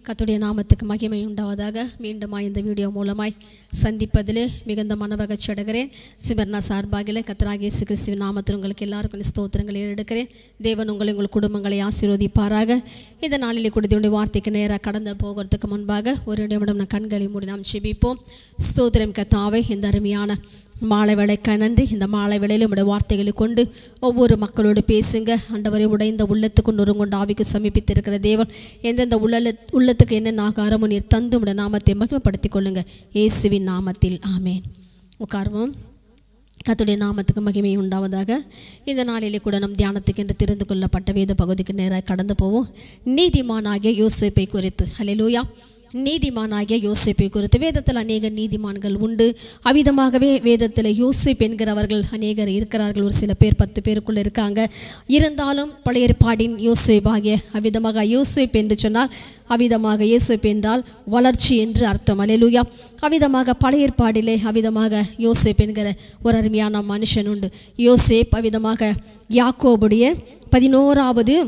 கர்த்தருடைய நாமத்துக்கு மகிமை உண்டாவதாக மீண்டுமாய் இந்த வீடியோ மூலமாய் சந்திப்பதிலே மிகுந்த மனமகிழ்ச்சி அடைகிறேன் சிவர்ணா சார்பாகில கத்தராக இயேசு கிறிஸ்துவின் நாமத்தில் உங்களுக்கு எல்லாருக்கும் ஸ்தோத்திரங்களை எடுக்கிறேன் தேவன் உங்களை உங்கள் குடும்பங்களை ஆசீர்வதிப்பாராக இந்த நாளிலே கொடுத்தனுடைய வார்த்தைக்கு நேராக கடந்து போகிறதுக்கு முன்பாக ஒரு நிமிடம் நான் கண்களை மூடி நாம் செபிப்போம் ஸ்தோத்திரம் கத்தாவை இந்த அருமையான மாலை வேலைக்கு நன்றி இந்த மாலை வேளையில் உடைய வார்த்தைகளை கொண்டு ஒவ்வொரு மக்களோடு பேசுங்க ஆண்டவரை உடைந்த உள்ளத்துக்கு நொறுங்கொண்டு ஆவிக்கு சமீபித்திருக்கிற தேவன் எந்தெந்த உள்ள உள்ளத்துக்கு என்னென்ன ஆகாரமோ நீர் தந்து உடைய நாமத்தை மகிமைப்படுத்திக் கொள்ளுங்க இயேசுவின் நாமத்தில் ஆமேன் உட்காருவோம் கர்த்தருடைய நாமத்துக்கு மகிமை உண்டாவதாக இந்த நாளிலே கூட நம் தியானத்துக்கு என்று தெரிந்து கொள்ளப்பட்ட வேத பகுதிக்கு நேராக கடந்து போவோம் நீதிமானாகிய யோசேப்பை குறித்து ஹalleluya நீதிமானாகிய யோசேப்பை குறித்து வேதத்தில் அநேக நீதிமான்கள் உண்டு அவ்விதமாகவே வேதத்தில் யோசேப் என்கிறவர்கள் அநேகர் இருக்கிறார்கள் ஒரு சில பேர் பத்து பேருக்குள்ள இருக்காங்க இருந்தாலும் பழைய ஏற்பாடின் யோசேப் ஆகிய அவ்விதமாக யோசேப் என்று சொன்னால் அவ்விதமாக யோசேப் என்றால் வளர்ச்சி என்று அர்த்தம் அலையலுயா அவ்விதமாக பழைய ஏற்பாடிலே அவ்விதமாக யோசேப் என்கிற ஒரு அருமையான மனுஷன் உண்டு யோசேப் அவ்விதமாக யாக்கோபுடைய பதினோராவது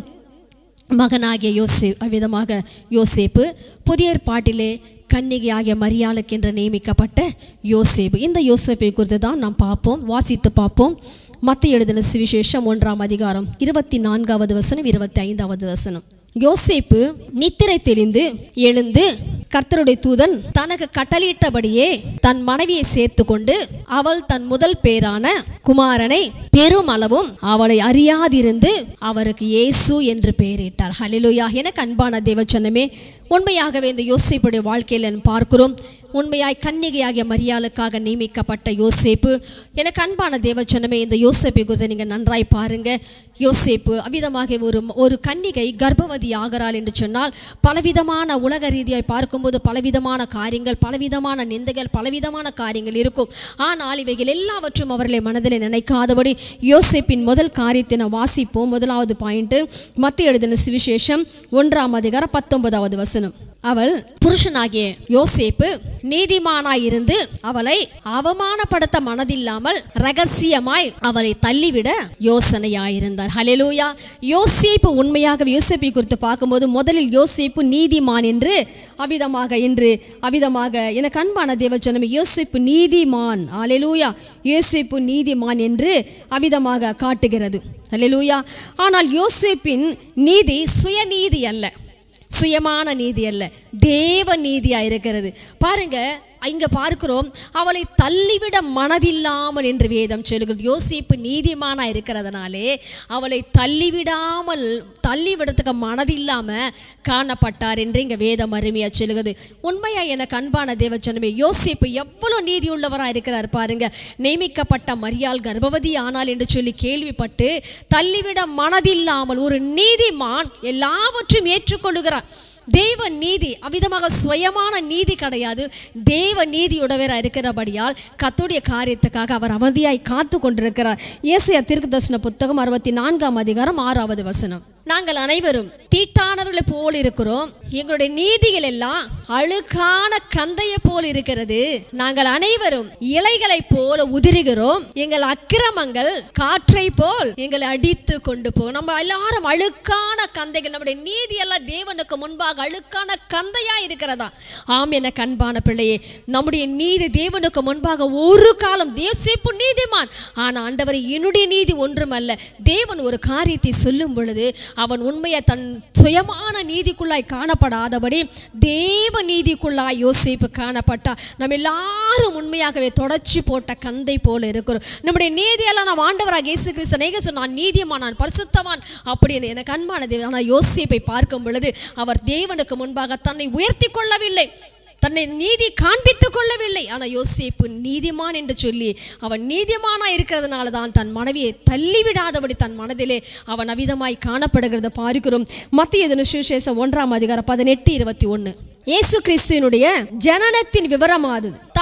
மகனாகிய யோசே அவ்விதமாக யோசேப்பு புதிய ஏற்பாட்டிலே கன்னிகையாகிய மரியாளுக்கு என்று நியமிக்கப்பட்ட யோசேப்பு இந்த யோசேப்பை குறித்து தான் நாம் பார்ப்போம் வாசித்து பார்ப்போம் மத்த எழுதின சுவிசேஷம் ஒன்றாம் அதிகாரம் இருபத்தி நான்காவது வசனம் இருபத்தி ஐந்தாவது வசனம் யோசேப்பு நித்திரை தெரிந்து எழுந்து கர்த்தருடைய தூதன் தனக்கு கட்டளையிட்டபடியே தன் மனைவியை சேர்த்து கொண்டு அவள் தன் முதல் பேரான குமாரனை பெரும் அளவும் அவளை அறியாதிருந்து அவருக்கு இயேசு என்று பெயரிட்டார் ஹலிலுயா எனக்கு அன்பான தேவச்சனமே உண்மையாகவே இந்த யோசேப்புடைய வாழ்க்கையில் பார்க்கிறோம் உண்மையாய் கன்னிகையாகிய மரியாளுக்காக நியமிக்கப்பட்ட யோசேப்பு எனக்கு அன்பான தேவச்சனமே இந்த யோசேப்பை குறித்து நீங்கள் நன்றாய் பாருங்க யோசேப்பு அவ்விதமாக ஒரு ஒரு கன்னிகை கர்ப்பவதி ஆகிறாள் என்று சொன்னால் பலவிதமான உலக ரீதியாய் பார்க்கும்போது பலவிதமான காரியங்கள் பலவிதமான நிந்தைகள் பலவிதமான காரியங்கள் இருக்கும் ஆனால் இவைகள் எல்லாவற்றும் அவர்களை மனதில் நினைக்காதபடி யோசேப்பின் முதல் காரியத்தை நான் வாசிப்போம் முதலாவது பாயிண்ட் மத்திய எழுதின சுவிசேஷம் ஒன்றாம் அதிகாரம் பத்தொன்பதாவது வசனம் அவள் புருஷனாகிய யோசேப்பு நீதிமானாய் இருந்து அவளை அவமானப்படுத்த மனதில்லாமல் ரகசியமாய் அவரை தள்ளிவிட யோசனையாயிருந்தார் ஹலெலூயா யோசேப்பு உண்மையாக யோசேப்பை குறித்து பார்க்கும்போது முதலில் யோசேப்பு நீதிமான் என்று அவிதமாக என்று அவிதமாக எனக்கு அன்பான தேவச்சனமே யோசேப்பு நீதிமான் அலெலூயா யோசேப்பு நீதிமான் என்று அவிதமாக காட்டுகிறது அலெலூயா ஆனால் யோசேப்பின் நீதி சுயநீதி அல்ல சுயமான நீதி அல்ல தேவ நீதியா இருக்கிறது பாருங்க இங்க பார்க்கிறோம் அவளை தள்ளிவிட மனதில்லாமல் என்று வேதம் சொல்லுகிறது யோசிப்பு நீதிமானா இருக்கிறதுனாலே அவளை தள்ளிவிடாமல் தள்ளிவிடத்துக்கு மனதில்லாம காணப்பட்டார் என்று இங்க வேதம் அருமையா சொல்லுகிறது உண்மையா எனக்கு அன்பான தேவச்சனமே யோசிப்பு எவ்வளவு நீதி உள்ளவரா இருக்கிறார் பாருங்க நியமிக்கப்பட்ட மரியாள் கர்ப்பவதி ஆனால் என்று சொல்லி கேள்விப்பட்டு தள்ளிவிட மனதில்லாமல் ஒரு நீதிமான் எல்லாவற்றையும் ஏற்றுக்கொள்ளுகிறார் தேவ நீதி அவ்விதமாக சுயமான நீதி கிடையாது தேவ நீதியுடவராக இருக்கிறபடியால் கத்துடைய காரியத்துக்காக அவர் அவதியாய் காத்து கொண்டிருக்கிறார் ஏசியா திருக்கு தர்சன புத்தகம் அறுபத்தி நான்காம் அதிகாரம் ஆறாவது வசனம் நாங்கள் அனைவரும் தீட்டானவர்களை போல் இருக்கிறோம் எங்களுடைய நீதிகள் எல்லாம் அழுக்கான கந்தையை போல் இருக்கிறது நாங்கள் அனைவரும் இலைகளை போல உதிருகிறோம் எங்கள் அக்கிரமங்கள் காற்றை போல் எங்களை அடித்து கொண்டு போகும் நம்ம எல்லாரும் அழுக்கான கந்தைகள் நம்முடைய நீதி எல்லாம் தேவனுக்கு முன்பாக அழுக்கான கந்தையா இருக்கிறதா ஆம் என கண்பான பிள்ளையே நம்முடைய நீதி தேவனுக்கு முன்பாக ஒரு காலம் தேசிப்பு நீதிமான் ஆனா ஆண்டவர் என்னுடைய நீதி ஒன்றுமல்ல தேவன் ஒரு காரியத்தை சொல்லும் பொழுது அவன் உண்மையை தன் சுயமான நீதிக்குள்ளாய் காணப்படாதபடி தேவ நீதிக்குள்ளாய் யோசிப்பு காணப்பட்டா நம்ம எல்லாரும் உண்மையாகவே தொடர்ச்சி போட்ட கந்தை போல இருக்கிறோம் நம்முடைய நீதியெல்லாம் நாம் ஆண்டவராக இயேசு கிறிஸ்து நேக சொன்னான் நீதியமான் நான் பரிசுத்தவான் அப்படின்னு எனக்கு அன்பான தேவன் ஆனால் யோசிப்பை பார்க்கும் பொழுது அவர் தேவனுக்கு முன்பாக தன்னை உயர்த்தி கொள்ளவில்லை தன்னை நீதி காண்பித்துக் கொள்ளவில்லை ஆனால் யோசேப்பு நீதிமான் என்று சொல்லி அவன் நீதிமானா இருக்கிறதுனால தான் தன் மனைவியை தள்ளிவிடாதபடி தன் மனதிலே அவன் அவிதமாய் காணப்படுகிறத பார்க்கிறோம் மத்திய சுவிசேஷம் ஒன்றாம் அதிகாரம் பதினெட்டு இருபத்தி ஒன்று இயேசு கிறிஸ்துவனுடைய ஜனனத்தின் விவரமாது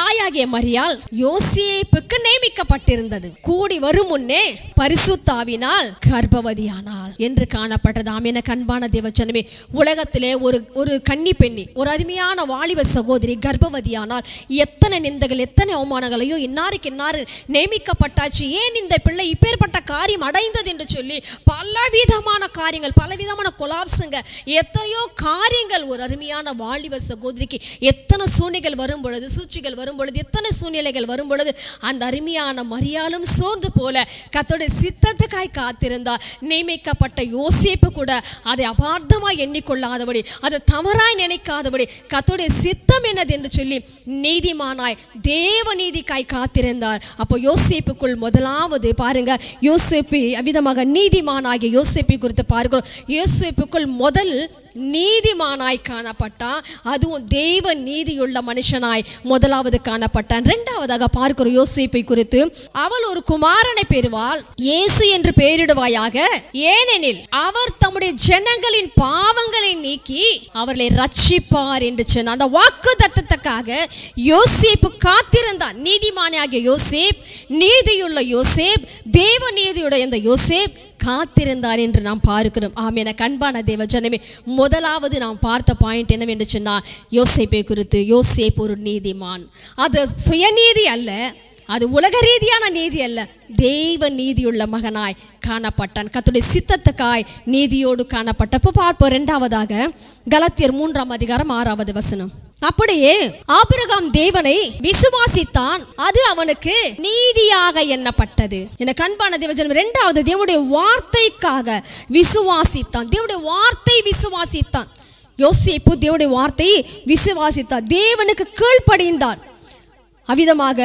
தாயாகிய மரியாள் யோசேப்புக்கு நியமிக்கப்பட்டிருந்தது கூடி வரும் முன்னே பரிசுத்தாவினால் கர்ப்பவதியானாள் என்று காணப்பட்டது ஆமென கண்பான தேவச்சனமே உலகத்திலே ஒரு ஒரு கன்னி பெண்ணி ஒரு அருமையான வாலிப சகோதரி கர்ப்பவதியானால் எத்தனை நிந்தைகள் எத்தனை அவமானங்களையும் இன்னாருக்கு இன்னாரு நியமிக்கப்பட்டாச்சு ஏன் இந்த பிள்ளை இப்பேற்பட்ட காரியம் அடைந்தது என்று சொல்லி பலவிதமான காரியங்கள் பலவிதமான கொலாப்ஸுங்க எத்தனையோ காரியங்கள் ஒரு அருமையான வாலிப சகோதரிக்கு எத்தனை சூழ்நிலைகள் வரும் பொழுது சூழ்ச்சிகள் வரும் பொழுது எத்தனை சூழ்நிலைகள் வரும் பொழுது அந்த அருமையான மரியாளும் சோர்ந்து போல கத்தோடைய சித்தத்துக்காய் காத்திருந்தார் நியமிக்கப்பட்ட யோசேப்பு கூட அதை அபார்த்தமாய் எண்ணிக்கொள்ளாதபடி அது தவறாய் நினைக்காதபடி கத்தோடைய சித்தம் என்னது என்று சொல்லி நீதிமானாய் தேவ நீதிக்காய் காத்திருந்தார் அப்போ யோசேப்புக்குள் முதலாவது பாருங்க யோசேப்பு அவ்விதமாக நீதிமானாகிய யோசேப்பை குறித்து பார்க்கிறோம் யோசேப்புக்குள் முதல் நீதிமானாய் காணப்பட்டான் அதுவும் தேவ நீதியுள்ள மனுஷனாய் முதலாவது காணப்பட்டான் இரண்டாவதாக பார்க்கிறோம் யோசேப்பை குறித்து அவள் ஒரு குமாரனை பெறுவாள் இயேசு என்று பெயரிடுவாயாக ஏனெனில் அவர் தம்முடைய ஜனங்களின் பாவங்களை நீக்கி அவர்களை ரட்சிப்பார் என்று சொன்னார் அந்த வாக்கு தத்தத்துக்காக யோசேப்பு காத்திருந்தார் நீதிமானாகிய யோசேப் நீதியுள்ள யோசேப் தேவ நீதியுடைய இந்த யோசேப் காத்திருந்தார் என்று நாம் பார்க்கிறோம் ஆம் என கண்பான தேவ ஜனமே முதலாவது நாம் பார்த்த பாயிண்ட் என்னவென்று சொன்னால் யோசேப்பை குறித்து யோசேப் ஒரு நீதிமான் அது சுயநீதி அல்ல அது உலக ரீதியான நீதி அல்ல தெய்வ நீதியுள்ள மகனாய் காணப்பட்டான் கத்துடைய சித்தத்துக்காய் நீதியோடு காணப்பட்ட இப்போ பார்ப்போம் இரண்டாவதாக கலத்தியர் மூன்றாம் அதிகாரம் ஆறாவது வசனம் அப்படியே ஆபிரகாம் தேவனை விசுவாசித்தான் அது அவனுக்கு நீதியாக எண்ணப்பட்டது என கண்பான தேவஜனம் இரண்டாவது தேவனுடைய வார்த்தைக்காக விசுவாசித்தான் தேவனுடைய வார்த்தை விசுவாசித்தான் யோசேப்பு தேவனுடைய வார்த்தையை விசுவாசித்தார் தேவனுக்கு கீழ்ப்படிந்தார் அவ்விதமாக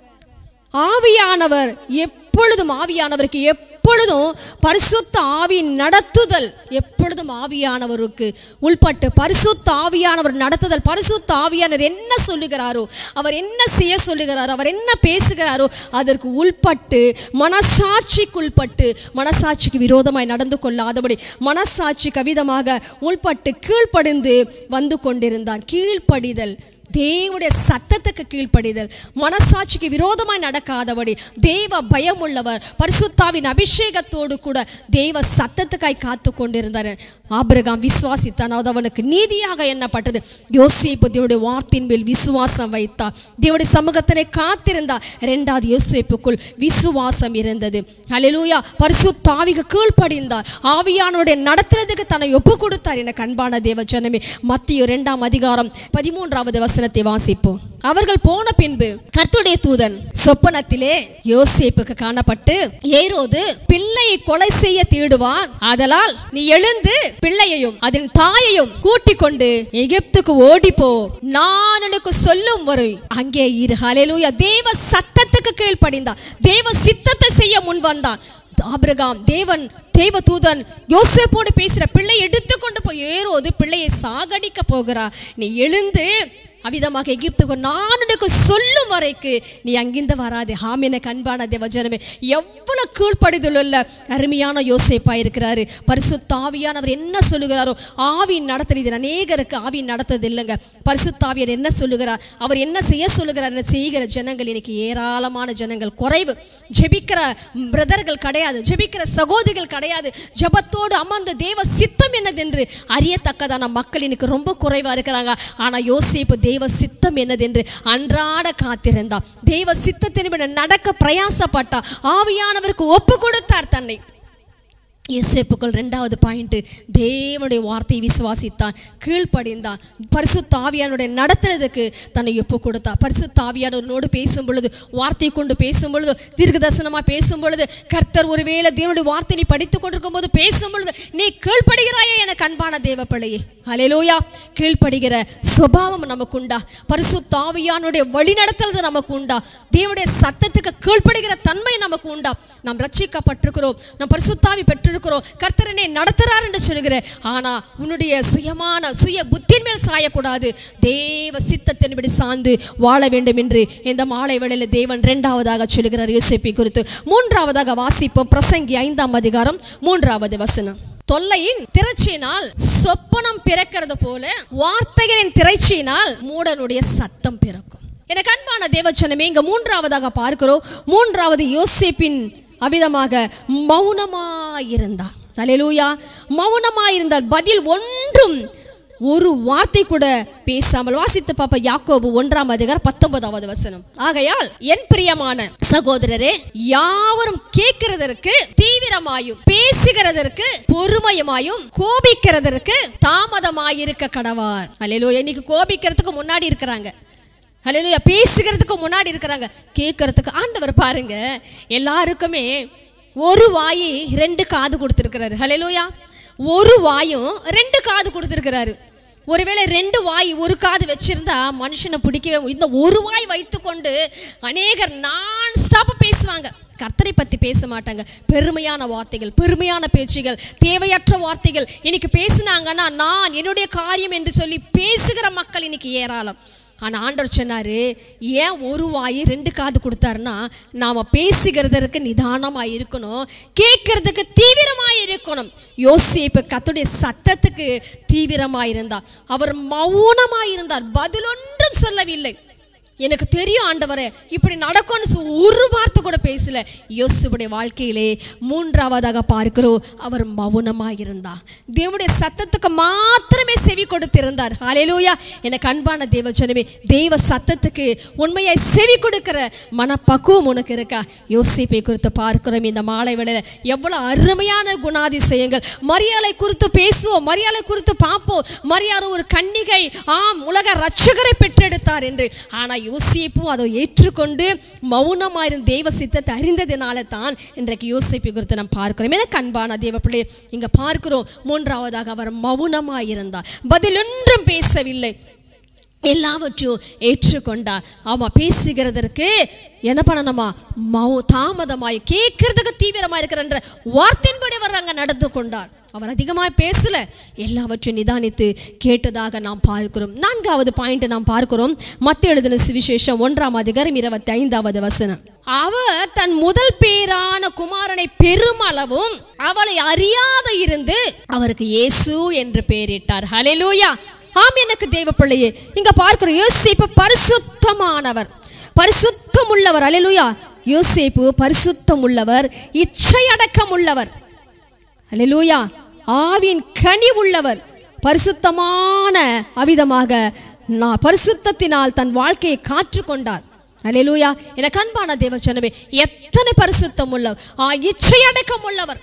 ஆவியானவர் எப்பொழுதும் ஆவியானவருக்கு எப்பொழுதும் பரிசுத்த ஆவியின் நடத்துதல் எப்பொழுதும் ஆவியானவருக்கு உள்பட்டு பரிசுத்த ஆவியானவர் நடத்துதல் பரிசுத்த ஆவியானவர் என்ன சொல்லுகிறாரோ அவர் என்ன செய்ய சொல்லுகிறாரோ அவர் என்ன பேசுகிறாரோ அதற்கு உள்பட்டு மனசாட்சிக்குள்பட்டு மனசாட்சிக்கு விரோதமாய் நடந்து கொள்ளாதபடி மனசாட்சி கவிதமாக உள்பட்டு கீழ்ப்படிந்து வந்து கொண்டிருந்தான் கீழ்ப்படிதல் தேவனுடைய சத்தத்துக்கு கீழ்ப்படிதல் மனசாட்சிக்கு விரோதமாய் நடக்காதபடி தேவ பயம் உள்ளவர் பரிசுத்தாவின் அபிஷேகத்தோடு கூட தேவ சத்தத்துக்காய் காத்து கொண்டிருந்தார் ஆபிரகாம் விசுவாசித்தான் அது அவனுக்கு நீதியாக எண்ணப்பட்டது யோசேப்பு தேவனுடைய வார்த்தையின் மேல் விசுவாசம் வைத்தார் தேவனுடைய சமூகத்தினை காத்திருந்தார் இரண்டாவது யோசேப்புக்குள் விசுவாசம் இருந்தது ஹalleluya பரிசுத்தாவிக்கு கீழ்ப்படிந்தார் ஆவியானவருடைய நடத்துறதுக்கு தன்னை ஒப்பு கொடுத்தார் என கண்பான தேவ ஜனமே மத்திய இரண்டாம் அதிகாரம் பதிமூன்றாவது வசனத்தை வாசிப்போம் அவர்கள் போன பின்பு கர்த்தருடைய தூதன் சொப்பனத்திலே யோசேப்புக்கு காணப்பட்டு ஏரோது பிள்ளையை கொலை செய்ய தேடுவான் ஆதலால் நீ எழுந்து பிள்ளையையும் அதன் தாயையும் கூட்டிக் கொண்டு எகிப்துக்கு ஓடிப்போ நான் உனக்கு சொல்லும் வரை அங்கே இரு ஹalleluya தேவ சத்தத்துக்கு கீழ்ப்படிந்தான் தேவ சித்தத்தை செய்ய முன் வந்தான் ஆபிரகாம் தேவன் தேவ தூதன் யோசேப்போடு பேசுற பிள்ளை எடுத்துக்கொண்டு போய் ஏரோது பிள்ளையை சாகடிக்க போகிறா நீ எழுந்து அவிதமாக எகிப்துக்கு நான் உனக்கு சொல்லும் வரைக்கு நீ அங்கிருந்து வராதே ஹாமின கண்பான தேவஜனமே எவ்வளவு கீழ்ப்படிதல் உள்ள அருமையான யோசேப்பா இருக்கிறாரு பரிசுத்த ஆவியானவர் என்ன சொல்லுகிறாரோ ஆவியின் நடத்தல் இது அநேகருக்கு ஆவியின் நடத்தது இல்லைங்க பரிசுத்தாவியர் என்ன சொல்லுகிறார் அவர் என்ன செய்ய சொல்லுகிறார் என்ன செய்கிற ஜனங்கள் இன்னைக்கு ஏராளமான ஜனங்கள் குறைவு ஜெபிக்கிற பிரதர்கள் கிடையாது ஜெபிக்கிற சகோதரிகள் கிடையாது ஜெபத்தோடு அமர்ந்து தேவ சித்தம் என்னதென்று அறியத்தக்கதான மக்கள் இன்னைக்கு ரொம்ப குறைவா இருக்கிறாங்க ஆனா யோசேப்பு தேவ சித்தம் என்னதென்று அன்றாட காத்திருந்தா தேவ சித்தத்தின்படி நடக்க பிரயாசப்பட்டா ஆவியானவருக்கு ஒப்பு கொடுத்தார் தன்னை இயேசேப்புக்குள் ரெண்டாவது பாயிண்ட் தேவனுடைய வார்த்தையை விசுவாசித்தான் கீழ்ப்படிந்தான் பரிசுத்த ஆவியானுடைய நடத்துறதுக்கு தன்னை ஒப்பு கொடுத்தான் பரிசுத்த ஆவியானவரோடு பேசும் பொழுது வார்த்தை கொண்டு பேசும் பொழுது தீர்க்க தரிசனமா பேசும் பொழுது கர்த்தர் ஒருவேளை தேவனுடைய வார்த்தை நீ படித்துக் கொண்டிருக்கும் போது பேசும் பொழுது நீ கீழ்ப்படுகிறாயே என கண்பான தேவ பிள்ளையே ஹalleluya கீழ்ப்படுகிற சுபாவம் நமக்கு உண்டா பரிசுத்த ஆவியானுடைய வழி நடத்துறது நமக்கு உண்டா தேவனுடைய சத்தத்துக்கு கீழ்ப்படுகிற தன்மை நமக்கு உண்டா நாம் ரட்சிக்கப்பட்டிருக்கிறோம் நாம் பரிசுத்தாவி பெற்றிருக்கிறோம் கர்த்தரனை நடத்துறார் என்று சொல்கிறேன் ஆனா உன்னுடைய சுயமான சுய புத்தின் மேல் சாயக்கூடாது தேவ சித்தத்தின்படி சார்ந்து வாழ வேண்டும் என்று இந்த மாலை வேளையில தேவன் இரண்டாவதாக சொல்கிறார் யோசிப்பை குறித்து மூன்றாவதாக வாசிப்போம் பிரசங்கி ஐந்தாம் அதிகாரம் மூன்றாவது வசனம் தொல்லையின் திரைச்சியினால் சொப்பனம் பிறக்கிறது போல வார்த்தைகளின் திரைச்சியினால் மூடனுடைய சத்தம் பிறக்கும் எனக்கு அன்பான தேவச்சனமே இங்க மூன்றாவதாக பார்க்கிறோம் மூன்றாவது யோசேப்பின் அவிதமாக மௌனமாயிருந்தார் அல்லேலூயா மௌனமாயிருந்தார் பதில் ஒன்றும் ஒரு வார்த்தை கூட பேசாமல் வாசித்து பாப்ப யாக்கோபு ஒன்றாம் அதிகாரம் பத்தொன்பதாவது வசனம் ஆகையால் என் பிரியமான சகோதரரே யாவரும் கேட்கிறதற்கு தீவிரமாயும் பேசுகிறதற்கு பொறுமையுமாயும் கோபிக்கிறதற்கு தாமதமாயிருக்க கடவார் அல்லேலூயா இன்னைக்கு கோபிக்கிறதுக்கு முன்னாடி இருக்கிறாங்க ஹalleluya பேசுகிறதுக்கு முன்னாடி இருக்கிறாங்க கேட்கறதுக்கு ஆண்டவர் பாருங்க எல்லாருக்குமே ஒரு வாயி ரெண்டு காது கொடுத்துருக்கிறாரு ஹalleluya ஒரு வாயும் ரெண்டு காது கொடுத்துருக்கிறாரு ஒருவேளை ரெண்டு வாய் ஒரு காது வச்சிருந்தா மனுஷனை பிடிக்கவே முடியும். இந்த ஒரு வாய் வைத்துக்கொண்டு அநேகர் நான் ஸ்டாப் பேசுவாங்க கர்த்தரை பற்றி பேச மாட்டாங்க பெருமையான வார்த்தைகள் பெருமையான பேச்சுகள் தேவையற்ற வார்த்தைகள் இன்னைக்கு பேசுனாங்கன்னா நான் என்னுடைய காரியம் என்று சொல்லி பேசுகிற மக்கள் இன்னைக்கு ஏராளம் ஆனால் ஆண்டவர் சொன்னாரு ஏன் ஒரு வாய் ரெண்டு காது கொடுத்தாருன்னா நாம் பேசுகிறதற்கு நிதானமாக இருக்கணும் கேட்கறதுக்கு தீவிரமாக இருக்கணும் யோசிப்பு கத்துடைய சத்தத்துக்கு தீவிரமாக இருந்தார் அவர் மௌனமாக இருந்தார் பதிலொன்றும் சொல்லவில்லை எனக்கு தெரியும் ஆண்டவரே இப்படி நடக்கும்னு சொ- ஒரு வார்த்தை கூட பேசல யோசுடைய வாழ்க்கையிலே மூன்றாவதாக பார்க்கிறோம் அவர் மௌனமாக இருந்தார் தேவனுடைய சத்தத்துக்கு மாத்திரமே செவி கொடுத்திருந்தார் ஹalleluya எனக்கு அன்பான தேவ ஜனமே தேவ சத்தத்துக்கு உண்மையாய் செவி கொடுக்கிற மனப்பக்குவம் உனக்கு இருக்கா யோசிப்பை குறித்து பார்க்கிறோம் இந்த மாலை வேளையில எவ்வளவு அருமையான குணாதிசயங்கள் மரியாதை குறித்து பேசுவோம் மரியாதை குறித்து பார்ப்போம் மரியாதை ஒரு கன்னிகை ஆம் உலக ரட்சகரை பெற்றெடுத்தார் என்று ஆனா யோசிப்பும் அதை ஏற்றுக்கொண்டு மௌனமாக இருந்த தெய்வ சித்தத்தை அறிந்ததினால தான் இன்றைக்கு யோசிப்பு குறித்து நாம் பார்க்கிறோம் எனக்கு அன்பான தேவ பிள்ளை இங்க பார்க்கிறோம் மூன்றாவதாக அவர் மௌனமாக இருந்தார் பதிலொன்றும் பேசவில்லை எல்லாவற்றையும் ஏற்றுக்கொண்டார் ஆமா பேசுகிறதற்கு என்ன பண்ணணுமா மௌ தாமதமாய் கேட்கறதுக்கு தீவிரமா இருக்கிறன்ற வார்த்தையின்படி அவர் அங்க நடந்து கொண்டார் அவர் அதிகமாக பேசல எல்லாவற்றையும் நிதானித்து கேட்டதாக நாம் பார்க்கிறோம் நான்காவது பாயிண்ட் நாம் பார்க்கிறோம் மத்த எழுதின சுவிசேஷம் ஒன்றாம் அதிகாரம் இருபத்தி ஐந்தாவது வசனம் அவர் தன் முதல் பேரான குமாரனை பெருமளவும் அவளை அறியாத இருந்து அவருக்கு இயேசு என்று பெயரிட்டார் ஹalleluya ஆம் எனக்கு தேவ பிள்ளையே இங்க பார்க்கிறோம் யோசேப்பு பரிசுத்தமானவர் பரிசுத்தம் உள்ளவர் அல்லேலூயா யோசேப்பு பரிசுத்தம் உள்ளவர் இச்சை அடக்கம் உள்ளவர் அல்லேலூயா ஆவின் கனி உள்ளவர் பரிசுத்தமான அவிதமாக நான் பரிசுத்தத்தினால் தன் வாழ்க்கையை காற்றுக்கொண்டார் அல்லேலூயா எனக்கு அன்பான தேவச்சனவே எத்தனை பரிசுத்தம் உள்ளவர் ஆ இச்சை அடக்கம் உள்ளவர்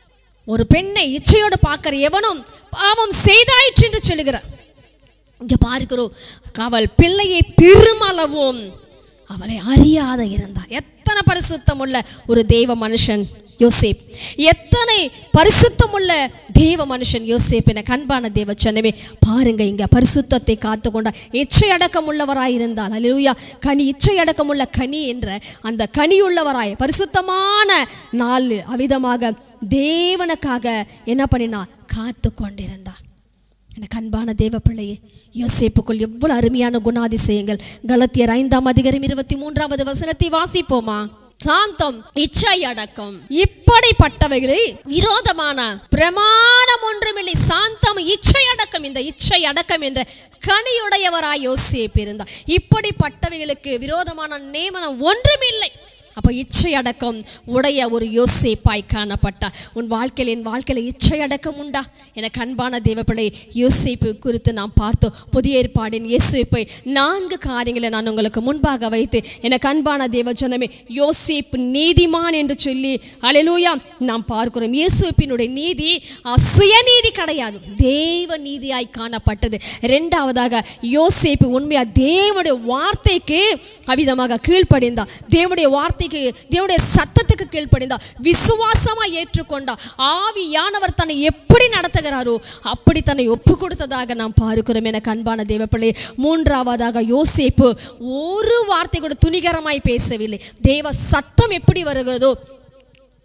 ஒரு பெண்ணை இச்சையோடு பார்க்கிற எவனும் பாவம் செய்தாயிற்று என்று சொல்லுகிறார் இங்க பார்க்கிறோம் அவள் பிள்ளையை பெருமளவும் அவளை அறியாத இருந்தார் எத்தனை பரிசுத்தம் உள்ள ஒரு தெய்வ மனுஷன் யோசேப் எத்தனை பரிசுத்தம் உள்ள தேவ மனுஷன் யோசேப் என கண்பான தேவ சொன்னவே பாருங்க இங்க பரிசுத்தத்தை காத்து கொண்டார் இச்சை அடக்கம் உள்ளவராய் இருந்தால் அல்லேலூயா கனி இச்சை அடக்கம் உள்ள கனி என்ற அந்த கனியுள்ளவராய் பரிசுத்தமான நாள் அவிதமாக தேவனுக்காக என்ன பண்ணினார் காத்து கொண்டிருந்தார் எனக்கு அன்பான தேவ பிள்ளையே யோசேப்புக்குள் எவ்வளவு அருமையான குணாதிசயங்கள் கலத்தியர் ஐந்தாம் அதிகாரம் இருபத்தி மூன்றாவது வசனத்தை வாசிப்போமா சாந்தம் இச்சை அடக்கம் இப்படிப்பட்டவைகளை விரோதமான பிரமாணம் ஒன்றுமில்லை சாந்தம் இச்சை அடக்கம் இந்த இச்சை அடக்கம் என்ற கனியுடையவராய் யோசேப்பு இருந்தார் இப்படிப்பட்டவைகளுக்கு விரோதமான நியமனம் ஒன்றுமில்லை அப்போ இச்சை அடக்கம் உடைய ஒரு யோசேப்பாய் காணப்பட்டா உன் வாழ்க்கையில் என் வாழ்க்கையில் இச்சை அடக்கம் உண்டா எனக்கு அன்பான தேவப்பிள்ளை யோசேப்பு குறித்து நாம் பார்த்தோம் புதிய ஏற்பாடின் யோசேப்பை நான்கு காரியங்களை நான் உங்களுக்கு முன்பாக வைத்து எனக்கு அன்பான தேவ ஜனமே யோசேப்பு நீதிமான் என்று சொல்லி அலையலூயா நாம் பார்க்கிறோம் யோசேப்பினுடைய நீதி ஆ, சுயநீதி கிடையாது தேவ நீதியாய் காணப்பட்டது ரெண்டாவதாக யோசேப்பு உண்மையா தேவனுடைய வார்த்தைக்கு அவிதமாக கீழ்ப்படிந்தா தேவனுடைய வார்த்தைக்கு தேவனுடைய சத்தத்துக்கு கீழ்ப்படிந்தா விசுவாசமா ஏற்றுக்கொண்டா ஆவியானவர் தன்னை எப்படி நடத்துகிறாரோ அப்படி தன்னை ஒப்பு கொடுத்ததாக நாம் பார்க்கிறோம் எனக்கு அன்பான தேவப்பிள்ளை மூன்றாவதாக யோசேப்பு ஒரு வார்த்தை கூட துணிகரமாய் பேசவில்லை தேவ சத்தம் எப்படி வருகிறதோ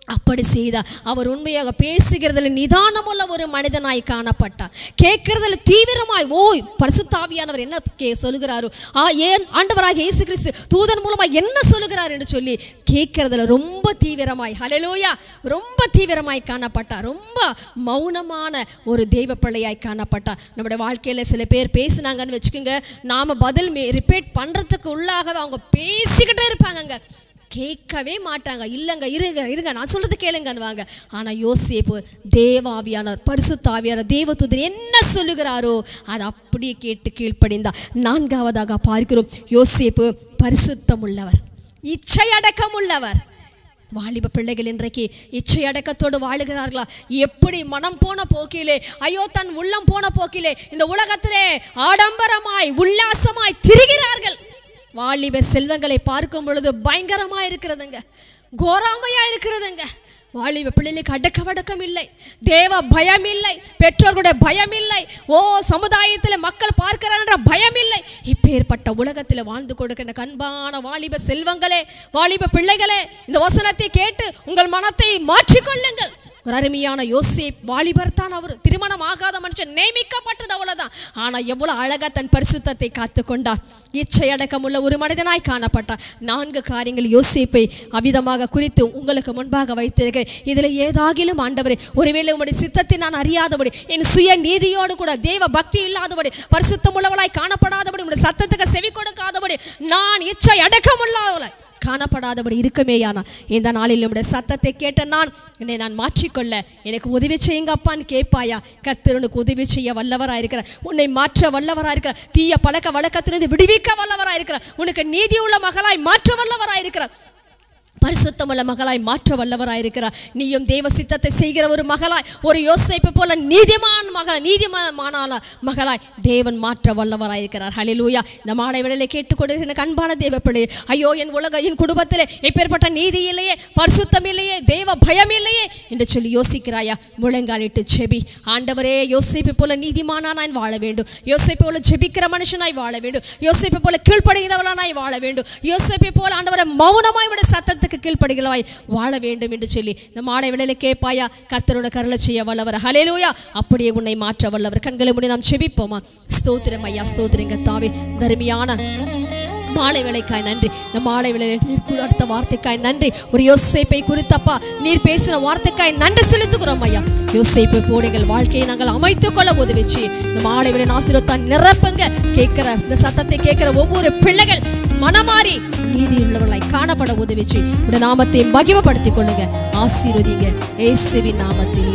அப்படி செய்தார் அவர் உண்மையாக பேசுகிறதுல நிதானமுள்ள ஒரு மனிதனாய் காணப்பட்டார் கேட்கிறதுல தீவிரமாய் ஓய் பரிசுத்தாவியானவர் என்ன கே சொல்லுகிறாரோ ஆ ஏன் ஆண்டவராக இயேசு கிறிஸ்து தூதன் மூலமா என்ன சொல்லுகிறார் என்று சொல்லி கேட்கிறதுல ரொம்ப தீவிரமாய் ஹalleluya ரொம்ப தீவிரமாய் காணப்பட்டார் ரொம்ப மௌனமான ஒரு தெய்வ பிள்ளையாய் காணப்பட்டார் நம்முடைய வாழ்க்கையில சில பேர் பேசுனாங்கன்னு வச்சுக்கோங்க நாம பதில் ரிப்பீட் பண்றதுக்கு உள்ளாகவே அவங்க பேசிக்கிட்டே இருப்பாங்கங்க கேட்கவே மாட்டாங்க இல்லைங்க இருங்க இருங்க நான் சொல்றது கேளுங்கன்னுவாங்க ஆனால் யோசேப்பு தேவாவியானவர் பரிசுத்தாவியானவர் தேவதூதன் என்ன சொல்லுகிறாரோ அதை அப்படியே கேட்டு கீழ்ப்படிந்தார் நான்காவதாக பார்க்கிறோம் யோசேப்பு பரிசுத்தம் உள்ளவர் இச்சை அடக்கம் உள்ளவர் வாலிப பிள்ளைகள் இன்றைக்கு இச்சை அடக்கத்தோடு வாழுகிறார்களா எப்படி மனம் போன போக்கிலே ஐயோ தன் உள்ளம் போன போக்கிலே இந்த உலகத்திலே ஆடம்பரமாய் உல்லாசமாய் திரிகிறார்கள் வாலிப செல்வங்களை பார்க்கும் பொழுது பயங்கரமா இருக்கிறதுங்க கோராமையா இருக்கிறதுங்க வாலிப பிள்ளைகளுக்கு அடக்க வடக்கம் இல்லை தேவ பயம் இல்லை பெற்றோர்களுடைய பயம் இல்லை ஓ சமுதாயத்தில் மக்கள் பார்க்கிறாங்கன்ற பயம் இல்லை இப்பேற்பட்ட உலகத்தில் வாழ்ந்து கொடுக்கின்ற கண்பான வாலிப செல்வங்களே வாலிப பிள்ளைகளே இந்த வசனத்தை கேட்டு உங்கள் மனத்தை மாற்றிக்கொள்ளுங்கள் ஒரு அருமையான யோசேப் வாலிபர் தான் அவர் திருமணம் ஆகாத மனுஷன் நியமிக்கப்பட்டது அவ்வளவுதான் ஆனா எவ்வளவு அழகா தன் பரிசுத்தத்தை காத்து கொண்டார் இச்சை அடக்கமுள்ள ஒரு மனிதனாய் காணப்பட்டார் நான்கு காரியங்கள் யோசேப்பை அவிதமாக குறித்து உங்களுக்கு முன்பாக வைத்திருக்கிறேன் இதுல ஏதாகிலும் ஆண்டவரே ஒருவேளை உங்களுடைய சித்தத்தை நான் அறியாதபடி என் சுய நீதியோடு கூட தேவ பக்தி இல்லாதபடி பரிசுத்தம் உள்ளவளாய் காணப்படாதபடி உங்களுடைய சத்தத்துக்கு செவி கொடுக்காதபடி நான் இச்சை அடக்கமுள்ளவளாய் காணப்படாதபடி இருக்குமேயானா இந்த நாளில் உம்முடைய சத்தத்தை கேட்ட நான் என்னை நான் மாற்றிக்கொள்ள எனக்கு உதவி செய்யுங்க அப்பான்னு கேட்பாயா கர்த்தர் உனக்கு உதவி செய்ய வல்லவராக இருக்கிற உன்னை மாற்ற வல்லவராக இருக்கிற தீய பழக்க வழக்கத்திலிருந்து விடுவிக்க வல்லவராக இருக்கிற உனக்கு நீதி உள்ள மகளாய் மாற்ற வல்லவராக இருக்கிற பரிசுத்தமுள்ள மகளாய் மாற்ற வல்லவராய் இருக்கிறார் நீயும் தேவ சித்தத்தை செய்கிற ஒரு மகளாய் ஒரு யோசிப்பை போல நீதிமான் மகள் நீதிமானால மகளாய் தேவன் மாற்ற வல்லவராய் இருக்கிறார் ஹalleluya இந்த மாலை வேளையிலே கேட்டுக்கொண்டிருக்கிற எனக்கு அன்பான தேவ பிள்ளை ஐயோ என் உலக என் குடும்பத்திலே எப்பேற்பட்ட நீதி இல்லையே பரிசுத்தம் இல்லையே தேவ பயம் இல்லையே என்று சொல்லி யோசிக்கிறாயா முழங்காலிட்டு செபி ஆண்டவரே யோசிப்பை போல நீதிமானா நான் வாழ வேண்டும் யோசிப்பை போல ஜெபிக்கிற மனுஷனாய் வாழ வேண்டும் யோசிப்பை போல கீழ்ப்படுகிறவனாய் வாழ வேண்டும் யோசிப்பை போல ஆண்டவரை மௌனமாய் விட சத்தத்துக்கு கீழ்ப்படுகிறவாய் வாழ வேண்டும் என்று சொல்லி இந்த மாலை வேளையில கேட்பாயா கர்த்தரோட கருளை செய்ய வல்லவர் ஹalleluya அப்படியே உன்னை மாற்ற வல்லவர் கண்களை மூடி நாம் செபிப்போமா ஸ்தோத்திரம் ஐயா ஸ்தோத்திரங்க தாவே தருமையான மாலை வேலைக்காய் நன்றி இந்த மாலை வேலையில நீர் கூட அடுத்த வார்த்தைக்காய் நன்றி ஒரு யோசேப்பை குறித்தப்பா நீர் பேசின வார்த்தைக்காய் நன்றி செலுத்துகிறோம் ஐயா யோசேப்பை போல எங்கள் வாழ்க்கையை நாங்கள் அமைத்துக் கொள்ள உதவிச்சு இந்த மாலை வேலை ஆசீர்வத்தான் நிரப்புங்க கேட்கிற இந்த சத்தத்தை கேட்கிற ஒவ்வொரு பிள்ளைகள் மனமாறி நீதி உள்ளவர்களாய் காணப்பட உதவிச்சு உடைய நாமத்தை மகிமப்படுத்திக் கொள்ளுங்க ஆசீர்வதிங்க இயேசுவின் நாமத்தில்